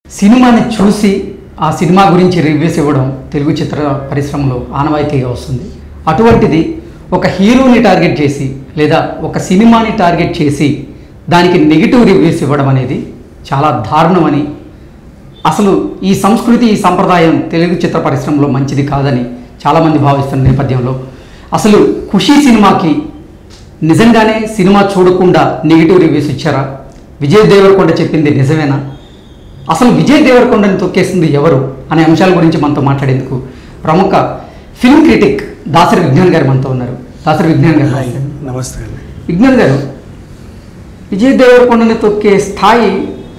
సినిమాని చూసి ఆ సినిమా గురించి రివ్యూస్ ఇవ్వడం తెలుగు చిత్ర పరిశ్రమలో ఆనవాయితీగా వస్తుంది అటువంటిది ఒక హీరోని టార్గెట్ చేసి లేదా ఒక సినిమాని టార్గెట్ చేసి దానికి నెగిటివ్ రివ్యూస్ ఇవ్వడం అనేది చాలా దారుణమని అసలు ఈ సంస్కృతి ఈ సంప్రదాయం తెలుగు చిత్ర పరిశ్రమలో మంచిది కాదని చాలామంది భావిస్తున్న నేపథ్యంలో అసలు ఖుషీ సినిమాకి నిజంగానే సినిమా చూడకుండా నెగిటివ్ రివ్యూస్ ఇచ్చారా విజయ్ దేవరకొండ చెప్పింది నిజమేనా అసలు విజయ్ దేవరకొండని తొక్కేసింది ఎవరు అనే అంశాల గురించి మనతో మాట్లాడేందుకు ప్రముఖ ఫిల్మ్ క్రిటిక్ దాసరి విజ్ఞాన్ గారు మనతో ఉన్నారు దాసరి విజ్ఞాన్ గారు హాయ్ నమస్తే. నమస్తే అండి విజ్ఞాన్ గారు విజయ్ దేవరకొండని తొక్కే స్థాయి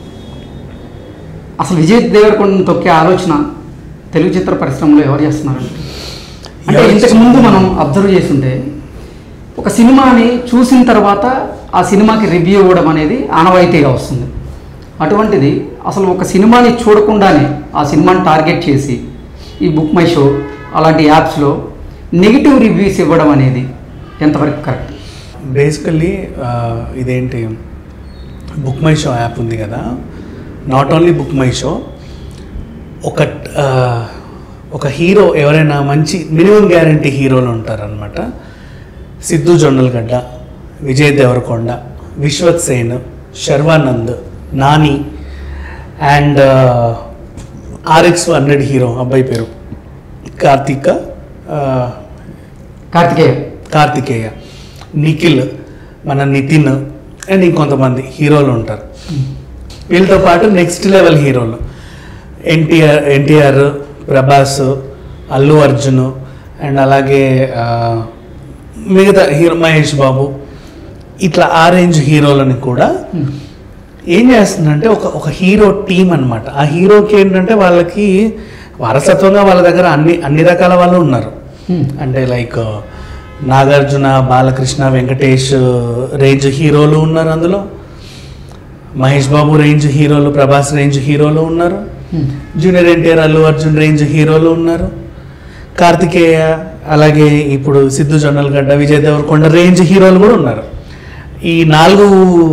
అసలు విజయ్ దేవరకొండని తొక్కే ఆలోచన తెలుగు చిత్ర పరిశ్రమలో ఎవరు చేస్తున్నారంటే అంటే ఎవరు ఇంతకు ముందు మనం అబ్జర్వ్ చేస్తుంటే ఒక సినిమాని చూసిన తర్వాత ఆ సినిమాకి రివ్యూ ఇవ్వడం అనేది ఆనవాయితీగా వస్తుంది అటువంటిది అసలు ఒక సినిమాని చూడకుండానే ఆ సినిమాని టార్గెట్ చేసి ఈ బుక్ మై షో అలాంటి యాప్స్లో నెగిటివ్ రివ్యూస్ ఇవ్వడం అనేది ఎంతవరకు కరెక్ట్ బేసికల్లీ ఇదేంటి బుక్ మై షో యాప్ ఉంది కదా not only Book My Show ఒక ఆ, ఒక హీరో ఎవరైనా మంచి మినిమం గ్యారంటీ హీరోలు ఉంటారనమాట Siddhu Jonnalagadda Vijay Deverakonda Vishwak Sen Sharwanand Nani and RX hundred hero అబ్బాయి పేరు కార్తీక ఆ, కార్తికేయ కార్తికేయ నిఖిల్ మన నితిన్ అండ్ ఇంకొంతమంది హీరోలు ఉంటారు వీళ్ళతో పాటు నెక్స్ట్ లెవెల్ హీరోలు ఎన్టీఆర్ ఎన్టీఆర్ ప్రభాస్ అల్లు అర్జున్ అండ్ అలాగే ఆ, మిగతా హీరో మహేష్ బాబు ఇట్లా ఆ రేంజ్ హీరోలని కూడా ఏం చేస్తుందంటే ఒక ఒక హీరో టీం అన్నమాట ఆ హీరోకి ఏంటంటే వాళ్ళకి వారసత్వంగా వాళ్ళ దగ్గర అన్ని అన్ని రకాల వాళ్ళు ఉన్నారు Hmm. అంటే లైక్ నాగార్జున బాలకృష్ణ వెంకటేష్ రేంజ్ హీరోలు ఉన్నారు అందులో మహేష్ బాబు రేంజ్ హీరోలు ప్రభాస్ రేంజ్ హీరోలు ఉన్నారు జూనియర్ ఎన్టీఆర్ అల్లు అర్జున్ రేంజ్ హీరోలు ఉన్నారు కార్తికేయ అలాగే ఇప్పుడు సిద్ధు జొన్నలగడ్డ విజయ్ దేవరకొండ రేంజ్ హీరోలు కూడా ఉన్నారు ఈ నాలుగు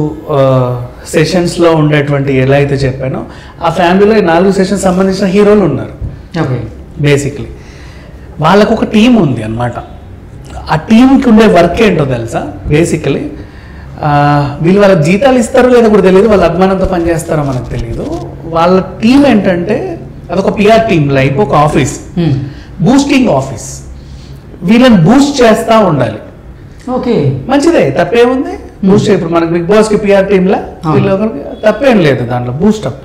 సెషన్స్లో ఉండేటువంటి ఎలా అయితే చెప్పానో ఆ ఫ్యామిలీలో ఈ నాలుగు సెషన్స్ సంబంధించిన హీరోలు ఉన్నారు ఓకే బేసిక్లీ వాళ్ళకు ఒక టీం ఉంది అనమాట ఆ టీంకి ఉండే వర్క్ ఏంటో తెలుసా బేసికలీ వీళ్ళు వాళ్ళ జీతాలు ఇస్తారో లేదో కూడా తెలియదు వాళ్ళ అభిమానంతో పనిచేస్తారో మనకు తెలియదు వాళ్ళ టీం ఏంటంటే అదొక పిఆర్ టీం లైక్ ఒక ఆఫీస్ బూస్టింగ్ ఆఫీస్ వీళ్ళని బూస్ట్ చేస్తూ ఉండాలి ఓకే మంచిదే తప్పేముంది బూస్ట్ ఇప్పుడు మనకి బిగ్ బాస్ కి పిఆర్ టీంలా అవును. వీళ్ళు ఒకరికి తప్పేం లేదు దాంట్లో బూస్టప్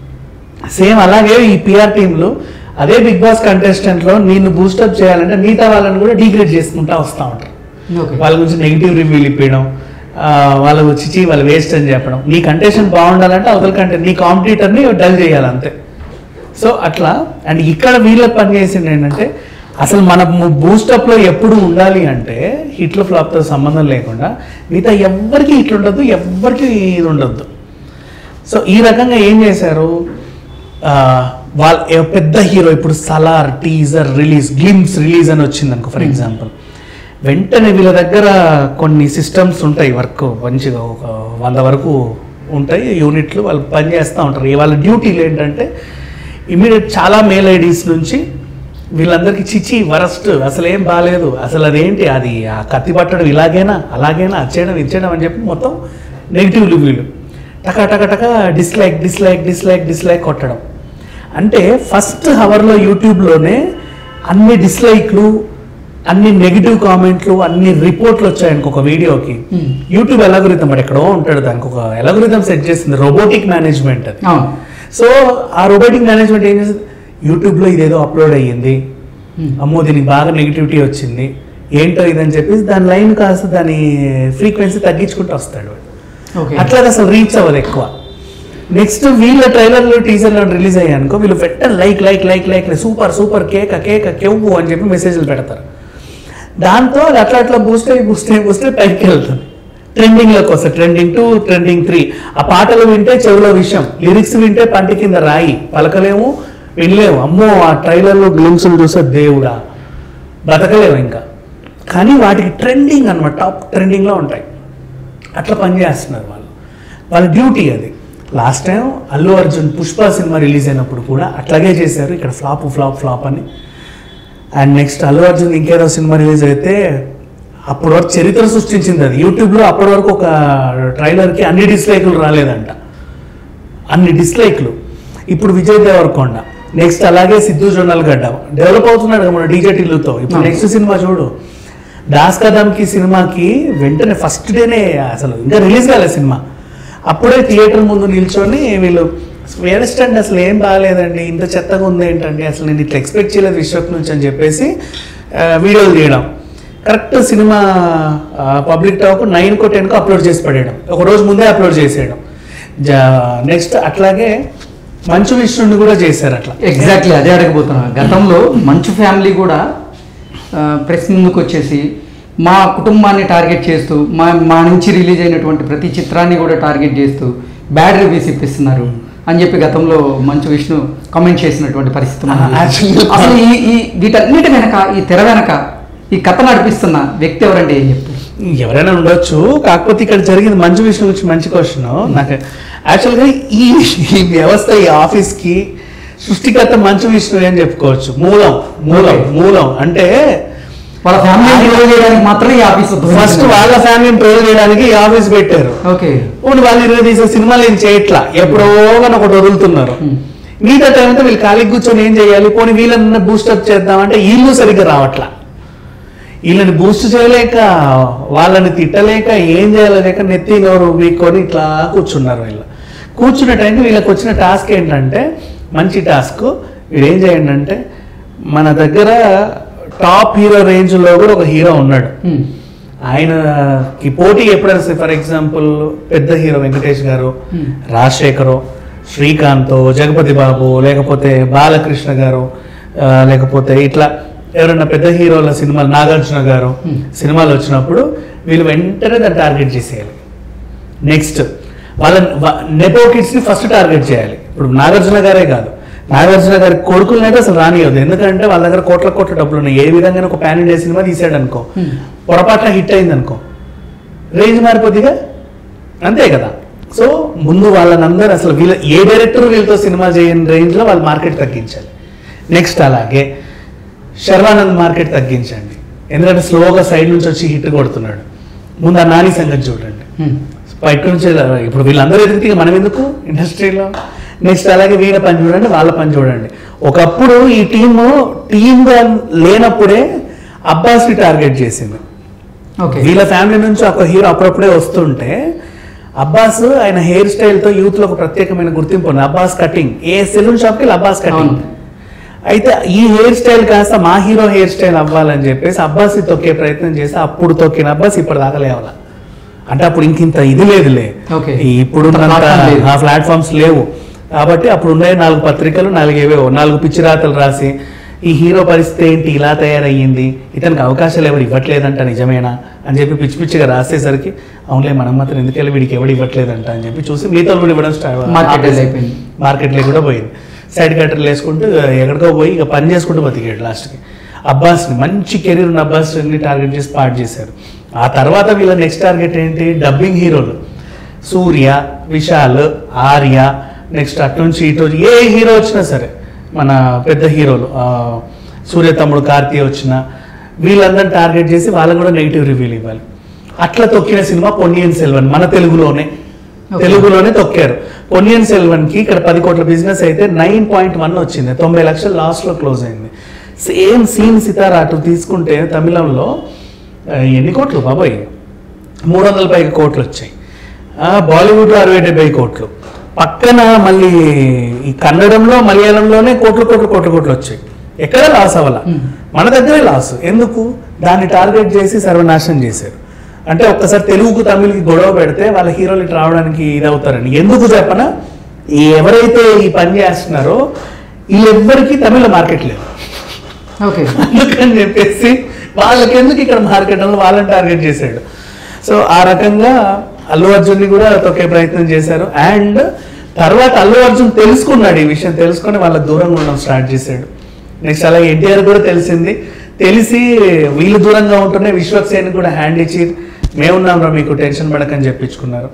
సేమ్ అలాగే ఈ పిఆర్ టీంలు అదే బిగ్ బాస్ కంటెస్టెంట్ లో నేను బూస్టప్ చేయాలంటే మిగతా వాళ్ళని కూడా డిగ్రేడ్ చేసుకుంటా వస్తూ ఉంటారు ఓకే వాళ్ళ గురించి నెగిటివ్ రివ్యూలు ఇప్పించడం ఆ, వాళ్ళ చిచి వాళ్ళు వేస్ట్ అని చెప్పడం నీ కంటెస్టెంట్ బాగుండాలంటే అవతల కంటే నీ కాంపిటీటర్ని డల్ చేయాలి అంతే సో అట్లా అండ్ ఇక్కడ వీళ్ళకి పనిచేసింది ఏంటంటే అసలు మన బూస్టప్ లో ఎప్పుడు ఉండాలి అంటే హిట్లు ఫ్లాప్ తో సంబంధం లేకుండా మిగతా ఎవ్వరికి హిట్లు ఉండదు ఎవ్వరికి ఇది ఉండొద్దు సో ఈ రకంగా ఏం చేశారు ఆ, వాళ్ళ ఏ- పెద్ద హీరో ఇప్పుడు Salaar teaser release glimpse release అని వచ్చింది అనుకో ఫర్ ఎగ్జాంపుల్ వెంటనే వీళ్ళ దగ్గర కొన్ని సిస్టమ్స్ ఉంటాయి వర్క్ మంచిగా ఒక వంద వరకు ఉంటాయి యూనిట్లు వాళ్ళు పని చేస్తూ ఉంటారు ఈ వాళ్ళ డ్యూటీలు ఏంటంటే ఇమీడియట్ చాలా మెయిల్ ఐడీస్ నుంచి వీళ్ళందరికీ చిచి వరస్ట్ అసలు ఏం బాగాలేదు అసలు అదేంటి అది ఆ కత్తి పట్టడం ఇలాగేనా అలాగేనా అది చేయడం ఇది చేయడం అని చెప్పి మొత్తం నెగిటివ్ రివ్యూలు టక టక టక డిస్లైక్ డిస్లైక్ డిస్లైక్ డిస్లైక్ కొట్టడం అంటే ఫస్ట్ హవర్లో యూట్యూబ్లోనే అన్ని డిస్లైక్లు అన్ని నెగిటివ్ కామెంట్లు అన్ని రిపోర్ట్లు వచ్చాయనుకో ఒక వీడియోకి Hmm. యూట్యూబ్ ఎలాగోరితం మరి ఎక్కడో ఉంటాడు దానికి ఒక ఎలాగోరితం సెట్ చేసింది రోబోటిక్ మేనేజ్మెంట్ అది అవును సో ఆ రోబోటిక్ మేనేజ్మెంట్ ఏం చేస్తుంది యూట్యూబ్లో ఇదేదో అప్లోడ్ అయ్యింది Hmm. అమ్మో దీనికి బాగా నెగిటివిటీ వచ్చింది ఏంటో ఇదని చెప్పేసి దాని లైన్ కాస్త దాని ఫ్రీక్వెన్సీ తగ్గించుకుంటూ వస్తాడు వాడు. ఓకే అట్లా అది అసలు రీచ్ అవ్వదు ఎక్కువ నెక్స్ట్ వీళ్ళ ట్రైలర్లు టీజర్లు రిలీజ్ అయ్యానుకో వీళ్ళు వెంటనే like like like like super super కేక కేక కెవ్వు అని చెప్పి మెసేజ్లు పెడతారు దాంతో అది అట్లా అట్లా బూస్ట్ అయ్యి బూస్ట్ అయ్యి బూస్ట్ అయ్యి పైకి వెళ్తుంది ట్రెండింగ్లోకి వస్తుంది ట్రెండింగ్ టూ ట్రెండింగ్ త్రీ ఆ పాటలు వింటే చెవులో విషయం లిరిక్స్ వింటే పంట కింద రాయి పలకలేము వినలేము అమ్మో ఆ ట్రైలర్లో గ్లిమ్స్లు చూసే దేవుడా బతకలేము ఇంకా కానీ వాటికి ట్రెండింగ్ అనమాట టాప్ ట్రెండింగ్లో ఉంటాయి అట్లా పనిచేస్తున్నారు వాళ్ళు వాళ్ళ డ్యూటీ అది లాస్ట్ టైం అల్లు అర్జున్ పుష్ప సినిమా రిలీజ్ అయినప్పుడు కూడా అట్లాగే చేశారు ఇక్కడ ఫ్లాప్ ఫ్లాప్ ఫ్లాప్ అని అండ్ నెక్స్ట్ అల్లు అర్జున్ ఇంకేదో సినిమా రిలీజ్ అయితే అప్పటి వరకు చరిత్ర సృష్టించింది అది యూట్యూబ్లో అప్పటి వరకు ఒక ట్రైలర్కి అన్ని డిస్లైకులు రాలేదంట అన్ని డిస్లైక్లు ఇప్పుడు విజయ్ దేవరకొండ నెక్స్ట్ అలాగే సిద్ధు జొన్నల్ గడ్డ డెవలప్ అవుతున్నాడు కదా మన డీజే టిల్లుతో ఇప్పుడు నెక్స్ట్ సినిమా చూడు దాస్ కదమ్కి సినిమాకి వెంటనే ఫస్ట్ డేనే అసలు ఇంకా రిలీజ్ కాలేదు సినిమా అప్పుడే థియేటర్ ముందు నిల్చొని వీళ్ళు వేరెస్ట్ అండి అసలు ఏం బాగాలేదండి ఇంత చెత్తగా ఉంది ఏంటండి అసలు నేను ఇట్లా ఎక్స్పెక్ట్ చేయలేదు విశ్వక్ నుంచి అని చెప్పేసి ఆ, వీడియోలు తీయడం కరెక్ట్ సినిమా పబ్లిక్ టాక్ నైన్కో టెన్కో అప్లోడ్ చేసి పడేయడం ఒక రోజు ముందే అప్లోడ్ చేసేయడం నెక్స్ట్ అట్లాగే మంచు విష్ణుని కూడా చేశారు అట్లా ఎగ్జాక్ట్లీ అదే అడగబోతున్నా గతంలో మంచు ఫ్యామిలీ కూడా ప్రెస్ ముందుకు వచ్చేసి మా కుటుంబాన్ని టార్గెట్ చేస్తూ మా మా నుంచి రిలీజ్ అయినటువంటి ప్రతి చిత్రాన్ని కూడా టార్గెట్ చేస్తూ బ్యాడ్ రివ్యూస్ ఇప్పిస్తున్నారు అని చెప్పి గతంలో మంచు విష్ణు కామెంట్ చేసినటువంటి పరిస్థితి మనకి ఉంది. Actually- అసలు ఈ ఈ వీటన్నిటి వెనక ఈ తెర వెనక ఈ కథ నడిపిస్తున్న వ్యక్తి ఎవరండి ఏం చెప్తారు ఎవరైనా ఉండొచ్చు కాకపోతే ఇక్కడ జరిగింది మంచు విషయం గురించి మంచి క్వశ్చన్ నాకు యాక్చువల్గా ఈ ఈ వ్యవస్థ ఈ ఆఫీస్కి సృష్టికర్త మంచు విష్ణు అని చెప్పుకోవచ్చు మూలం మూలం Okay. మూలం అంటే వాళ్ళ ఫ్యామిలీ గ్రో చేయడానికి మాత్రమే ఈ ఆఫీస్ ఫస్ట్ వాళ్ళ ఫ్యామిలీని ప్రయోజనం చేయడానికి ఈ ఆఫీస్ పెట్టారు ఓకే ఇప్పుడు వాళ్ళు ఇరవై తీసే సినిమాలు ఏం చేయట్లా ఎప్పుడో కానీ ఒకటి వదులుతున్నారు Hmm. మిగతా టైం అంతా వీళ్ళు ఖాళీ కూర్చొని ఏం చేయాలి పోనీ వీళ్ళని బూస్టప్ చేద్దామంటే వీళ్ళు సరిగ్గా రావట్లా వీళ్ళని బూస్ట్ చేయలేక వాళ్ళని తిట్టలేక ఏం చేయలేక నెత్తి నోరు వీక్కొని ఇట్లా కూర్చున్నారు వీళ్ళు కూర్చున్న టైంకి వీళ్ళకి వచ్చిన టాస్క్ ఏంటంటే మంచి టాస్క్ వీడు ఏం చేయండి అంటే మన దగ్గర టాప్ హీరో రేంజ్లో కూడా ఒక హీరో ఉన్నాడు Hmm. ఆయనకి పోటీ ఎప్పుడైనా ఫర్ ఎగ్జాంపుల్ పెద్ద హీరో వెంకటేష్ గారు Hmm. రాజశేఖరు శ్రీకాంత్ జగపతి బాబు లేకపోతే బాలకృష్ణ గారు ఆ, లేకపోతే ఇట్లా ఎవరైనా పెద్ద హీరోల సినిమాలు నాగార్జున గారు Hmm. సినిమాలు వచ్చినప్పుడు వీళ్ళు వెంటనే దాన్ని టార్గెట్ చేసేయాలి నెక్స్ట్ వాళ్ళ నెపో కిడ్స్ ని ఫస్ట్ టార్గెట్ చేయాలి ఇప్పుడు నాగార్జున గారే కాదు నాగార్జున గారి కొడుకులను అయితే అసలు రానియదు ఎందుకంటే వాళ్ళ దగ్గర కోట్ల కోట్ల డబ్బులు ఉన్నాయి ఏ విధంగా ఒక ప్యాన్ ఇండియా సినిమా తీసాడు అనుకో Hmm. పొరపాటున హిట్ అయింది అనుకో రేంజ్ మారిపోద్దిగా అంతే కదా సో ముందు వాళ్ళనందరూ అసలు వీళ్ళ ఏ డైరెక్టర్ వీళ్ళతో సినిమా చేయని రేంజ్లో వాళ్ళు మార్కెట్ తగ్గించాలి నెక్స్ట్ అలాగే శర్వానంద్ మార్కెట్ తగ్గించండి ఎందుకంటే స్లోగా సైడ్ నుంచి వచ్చి హిట్ కొడుతున్నాడు ముందు ఆ నాని సంగతి చూడండి Hmm. బయట నుంచి ఇప్పుడు వీళ్ళందరూ ఎదిగితే ఇక మనం ఎందుకు ఇండస్ట్రీలో నెక్స్ట్ అలాగే వీళ్ళ పని చూడండి వాళ్ళ పని చూడండి ఒకప్పుడు ఈ టీము టీమ్గా లేనప్పుడే అబ్బాస్ని టార్గెట్ చేసింది ఓకే వీళ్ళ ఫ్యామిలీ నుంచి ఒక హీరో అప్పుడప్పుడే వస్తుంటే అబ్బాస్ ఆయన హెయిర్ స్టైల్తో యూత్లో ఒక ప్రత్యేకమైన గుర్తింపు ఉంది అబ్బాస్ కటింగ్ ఏ సెలూన్ షాప్కి వెళ్ళి అబ్బాస్ కటింగ్ అవును. అయితే ఈ హెయిర్ స్టైల్ కాస్త మా హీరో హెయిర్ స్టైల్ అవ్వాలని చెప్పేసి అబ్బాస్ తొక్కే ప్రయత్నం చేస్తే అప్పుడు తొక్కిన అబ్బాస్ ఇప్పుడు దాకా లేవాల అంటే అప్పుడు ఇంకింత ఇది లేదులే Okay. ఇప్పుడు Platform లేదు. ఆ ప్లాట్ఫామ్స్ లేవు కాబట్టి అప్పుడు ఉన్నాయి నాలుగు పత్రికలు నాలుగు ఏవేవో నాలుగు పిచ్చి రాతలు రాసి ఈ హీరో పరిస్థితి ఏంటి ఇలా తయారయ్యింది ఇతనికి అవకాశాలు ఎవరు ఇవ్వట్లేదంట నిజమేనా అని చెప్పి పిచ్చి పిచ్చిగా రాసేసరికి అవునులే మనం మాత్రం ఎందుకెళ్ళి వీడికి ఎవడు ఇవ్వట్లేదంట అని చెప్పి చూసి మిగతా కూడా ఇవ్వడం Market స్టార్ట్ అయిపోయింది. మార్కెట్లో కూడా పోయింది సైడ్ కట్టర్లు వేసుకుంటూ ఎక్కడికో పోయి ఇక పని చేసుకుంటూ బతికాడు లాస్ట్కి అబ్బాస్ని మంచి కెరీర్ ఉన్న అబ్బాస్ని టార్గెట్ చేసి స్టార్ట్ చేశారు ఆ తర్వాత వీళ్ళ నెక్స్ట్ టార్గెట్ ఏంటి డబ్బింగ్ హీరోలు సూర్య విశాల్ ఆర్య నెక్స్ట్ అటు నుంచి ఇటు ఏ హీరో వచ్చినా సరే మన పెద్ద హీరోలు ఆ, సూర్య తమ్ముడు కార్తీ వచ్చిన వీళ్ళందరిని టార్గెట్ చేసి వాళ్ళకు కూడా నెగిటివ్ రివ్యూలు ఇవ్వాలి అట్లా తొక్కిన సినిమా పొన్నియన్ సెల్వన్ మన తెలుగులోనే Okay. తెలుగులోనే తొక్కారు పొన్నియన్ సెల్వన్ కి ఇక్కడ పది కోట్ల బిజినెస్ అయితే నైన్ పాయింట్ వన్ వచ్చింది తొంభై లక్షలు లాస్ట్ లో క్లోజ్ అయింది సేమ్ సీన్ సితారా అటు తీసుకుంటే తమిళంలో ఆ, ఎన్ని కోట్లు బాబాయ్ మూడు వందల పైగా కోట్లు వచ్చాయి ఆ, బాలీవుడ్లో అరవై డెబ్బై కోట్లు పక్కన మళ్ళీ ఈ కన్నడంలో మలయాళంలోనే కోట్లు కోట్లు కోట్లు కోట్లు వచ్చాయి ఎక్కడ లాస్ అవ్వాల Hmm. మన దగ్గరే లాస్ ఎందుకు దాన్ని టార్గెట్ చేసి సర్వనాశనం చేశారు అంటే ఒక్కసారి తెలుగుకు తమిళకి గొడవ పెడితే వాళ్ళ హీరోలు ఇటు రావడానికి ఇది అవుతారని ఎందుకు చెప్పన ఈ ఎవరైతే ఈ పని చేస్తున్నారో వీళ్ళెవ్వరికి తమిళ మార్కెట్ లేదు ఓకే అందుకని చెప్పేసి వాళ్ళకి ఎందుకు ఇక్కడ మార్కెట్ అని వాళ్ళని టార్గెట్ చేశాడు సో ఆ రకంగా అల్లు అర్జున్ని కూడా తొక్కే ప్రయత్నం చేశారు అండ్ తర్వాత అల్లు అర్జున్ తెలుసుకున్నాడు ఈ విషయం తెలుసుకొని వాళ్ళ దూరంగా ఉండడం స్టార్ట్ చేశాడు నెక్స్ట్ అలాగే ఎన్టీఆర్ కూడా తెలిసింది తెలిసి వీళ్ళు దూరంగా ఉంటూనే విశ్వక్సేన్ కూడా హ్యాండ్ ఇచ్చి మేమున్నాం రా మీకు టెన్షన్ పడకని చెప్పించుకున్నారు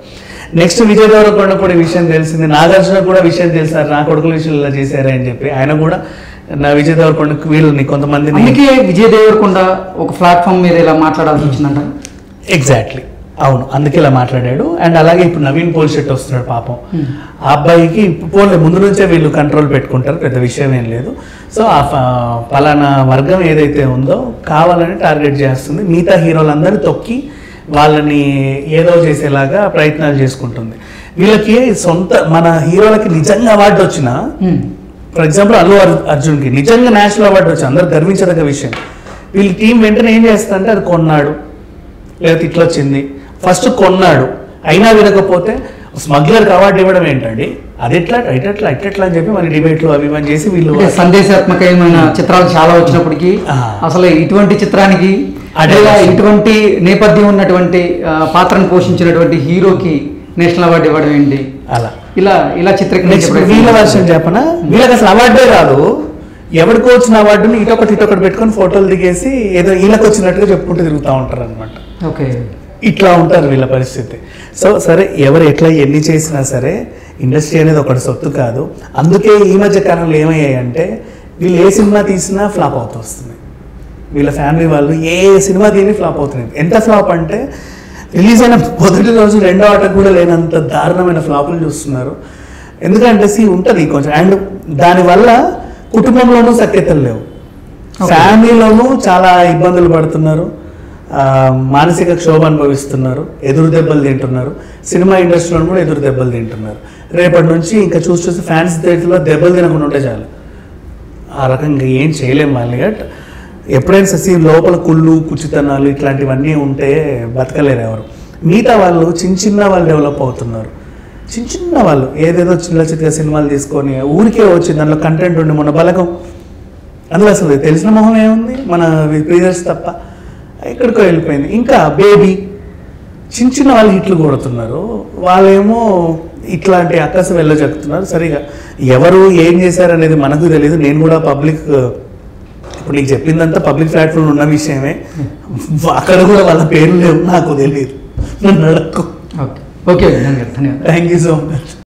నెక్స్ట్ విజయ్ దేవరకొండ కూడా ఈ విషయం తెలిసింది నాగార్జున కూడా విషయం తెలిసారు నా కొడుకుల విషయంలో ఇలా చేశారే అని చెప్పి ఆయన కూడా నా విజయ్ దేవరకొండకు వీళ్ళని కొంతమందిని అందుకే విజయ్ దేవరకొండ ఒక ప్లాట్ఫామ్ మీద ఇలా మాట్లాడాల్సి వచ్చిందంట ఎగ్జాక్ట్లీ అవును అందుకే ఇలా మాట్లాడాడు అండ్ అలాగే ఇప్పుడు నవీన్ పోల్షెట్ వస్తున్నాడు పాపం Hmm. ఆ అబ్బాయికి ఇప్పుడు పోలే ముందు నుంచే వీళ్ళు కంట్రోల్ పెట్టుకుంటారు పెద్ద విషయం ఏం లేదు సో ఆ ఫ- పలానా వర్గం ఏదైతే ఉందో కావాలని టార్గెట్ చేస్తుంది మిగతా హీరోలందరూ తొక్కి వాళ్ళని ఏదో చేసేలాగా ప్రయత్నాలు చేసుకుంటుంది వీళ్ళకి సొంత మన హీరోలకి నిజంగా అవార్డు వచ్చినా Hmm. ఫర్ ఎగ్జాంపుల్ అల్లు అర్- అర్జున్కి నిజంగా నేషనల్ అవార్డు వచ్చి అందరు గర్వించదగ్గ విషయం వీళ్ళ టీం వెంటనే ఏం చేస్తారంటే అది కొన్నాడు లేకపోతే ఇట్లా వచ్చింది ఫస్ట్ కొన్నాడు అయినా వినకపోతే స్మగ్లర్కి అవార్డు ఇవ్వడం ఏంటండి అది ఎట్లా ఇట్లా ఇట్లా అని చెప్పి మరి డిబేట్లు అవి ఇవన్నీ చేసి వీళ్ళు అంటే సందేశాత్మకమైన చిత్రాలు చాలా వచ్చినప్పటికీ ఆ. అసలు ఇటువంటి చిత్రానికి అదే లేదా విషయం. ఇటువంటి నేపథ్యం ఉన్నటువంటి ఆ, పాత్రను పోషించినటువంటి హీరోకి నేషనల్ అవార్డు ఇవ్వడం ఏంటి అలా ఇలా ఇలా నెక్స్ట్ వీళ్ళ వర్షన్ చెప్పనా వీళ్ళకి అసలు అవార్డే రాదు ఎవరికో వచ్చిన అవార్డుని ఇటొకటి ఇటొకటి పెట్టుకొని ఫోటోలు దిగేసి ఏదో వీళ్ళకి వచ్చినట్టుగా చెప్పుకుంటూ తిరుగుతూ ఉంటారు అనమాట ఓకే ఇట్లా ఉంటారు వీళ్ళ పరిస్థితి సో సరే ఎవరు ఎట్లా ఎన్ని చేసినా సరే ఇండస్ట్రీ అనేది ఒకటి సొత్తు కాదు అందుకే ఈ మధ్య కాలంలో ఏమయ్యాయంటే వీళ్ళు ఏ సినిమా తీసినా ఫ్లాప్ అవుతూ వస్తుంది వీళ్ళ ఫ్యామిలీ వాళ్ళు ఏ సినిమా తీని ఫ్లాప్ అవుతున్నాయి ఎంత ఫ్లాప్ అంటే రిలీజ్ అయిన మొదటి రోజు రెండో ఆటకు కూడా లేనంత దారుణమైన ఫ్లాపులు చూస్తున్నారు ఎందుకంటే సి ఉంటుంది కొంచెం అండ్ దానివల్ల కుటుంబంలోనూ సఖ్యతలు లేవు Okay. ఫ్యామిలీలోనూ చాలా ఇబ్బందులు పడుతున్నారు ఆ, మానసిక క్షోభ అనుభవిస్తున్నారు ఎదురు దెబ్బలు తింటున్నారు సినిమా ఇండస్ట్రీలో కూడా ఎదురు దెబ్బలు తింటున్నారు రేపటి నుంచి ఇంకా చూసి చూసి ఫ్యాన్స్ థియేటర్లో దెబ్బలు తినకుండా ఉంటే చాలు ఆ రకంగా ఏం చేయలేం వాళ్ళని గట్ ఎప్పుడైనా ససి లోపల కుళ్ళు కుచితనాలు ఇట్లాంటివన్నీ ఉంటే బతకలేరు ఎవరు మిగతా వాళ్ళు చిన్న చిన్న వాళ్ళు డెవలప్ అవుతున్నారు చిన్న చిన్న వాళ్ళు ఏదేదో చిన్న చిన్న సినిమాలు తీసుకొని ఊరికే వచ్చి దాంట్లో కంటెంట్ ఉండి మన బలగం అందులో అసలు తెలిసిన మొహం ఏముంది మన ప్రియర్స్ తప్ప ఎక్కడికో వెళ్ళిపోయింది ఇంకా బేబీ చిన్న చిన్న వాళ్ళు హిట్లు కొడుతున్నారు వాళ్ళేమో ఇట్లాంటి అక్కసు వెళ్ళజెక్కుతున్నారు సరిగా ఎవరు ఏం చేశారు అనేది మనకు తెలియదు నేను కూడా పబ్లిక్ ఇప్పుడు నీకు చెప్పిందంతా పబ్లిక్ ప్లాట్ఫామ్ ఉన్న విషయమే అక్కడ కూడా వాళ్ళ పేర్లు లేవు నాకు తెలియదు నన్ను అడక్కు ఓకే ఓకే ధన్యవాదాలు ధన్యవాదాలు థ్యాంక్ యూ సో మచ్